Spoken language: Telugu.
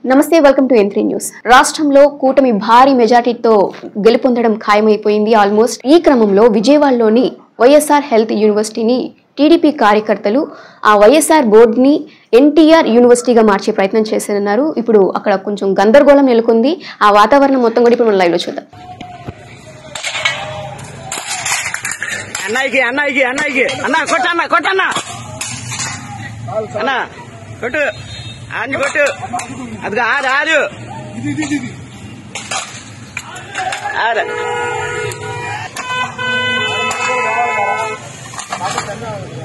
నమస్తే వెల్కమ్ టు ఎంత్రీ న్యూస్ రాష్ట్రంలో కూటమి భారీ మెజార్టీతో గెలుపొందడం ఖాయమైపోయింది ఆల్మోస్ట్ ఈ క్రమంలో విజయవాడలోని వైఎస్ఆర్ హెల్త్ యూనివర్సిటీని టీడీపీ కార్యకర్తలు ఆ వైఎస్ఆర్ బోర్డుని ఎన్టీఆర్ యూనివర్సిటీగా మార్చే ప్రయత్నం చేశారన్నారు ఇప్పుడు అక్కడ కొంచెం గందరగోళం నెలకొంది ఆ వాతావరణం మొత్తం కూడా ఇప్పుడు మనం లైవ్ లో చూద్దాం అన్నయ్యకి అన్నయ్యకి అన్నయ్యకి అన్న కొట్టన్న కొట్టన్న అన్న కొట్టు ఆంజి కొట్టు అది ఆరు ఆరు ఆరు